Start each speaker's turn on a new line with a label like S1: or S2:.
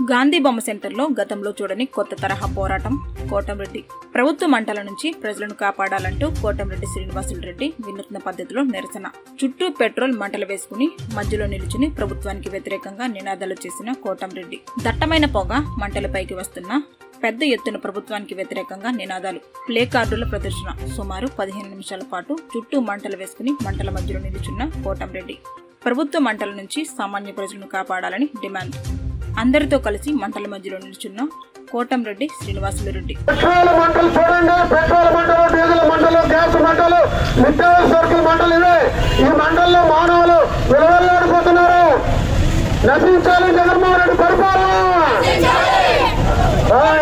S1: గాంధీ బొమ్మ సెంటర్లో గతంలో చూడని కొత్త తరహా పోరాటం కోటంరెడ్డి ప్రభుత్వ మంటల నుంచి ప్రజలను కాపాడాలంటూ కోటంరెడ్డి శ్రీనివాసులు రెడ్డి వినూత్న పద్ధతిలో నిరసన చుట్టూ పెట్రోల్ మంటలు వేసుకుని మధ్యలో నిలుచుని ప్రభుత్వానికి వ్యతిరేకంగా నినాదాలు చేసిన కోటంరెడ్డి దట్టమైన పొగ మంటలపైకి వస్తున్న పెద్ద ఎత్తున ప్రభుత్వానికి వ్యతిరేకంగా నినాదాలు ప్లే కార్డుల ప్రదర్శన సుమారు పదిహేను నిమిషాల పాటు చుట్టూ మంటలు వేసుకుని మంటల మధ్యలో నిలుచున్న కోటంరెడ్డి ప్రభుత్వ మంటల నుంచి సామాన్య ప్రజలను కాపాడాలని డిమాండ్ అందరితో కలిసి మంటల మధ్యలో నిలుచున్న కోటంరెడ్డి శ్రీనివాసులు రెడ్డి
S2: పెట్రోల్ మంటలు చూడండి పెట్రోల్ మంటలు డీజిల్ మంటలు గ్యాస్ మంటలు నిత్యావసర సరుకుల మంటలు ఇవే ఈ మంటల్లో మానవులు విలువల్లాడిపోతున్నారు నశించాలి జగన్మోహన్ రెడ్డి పరిపాలన ఆ,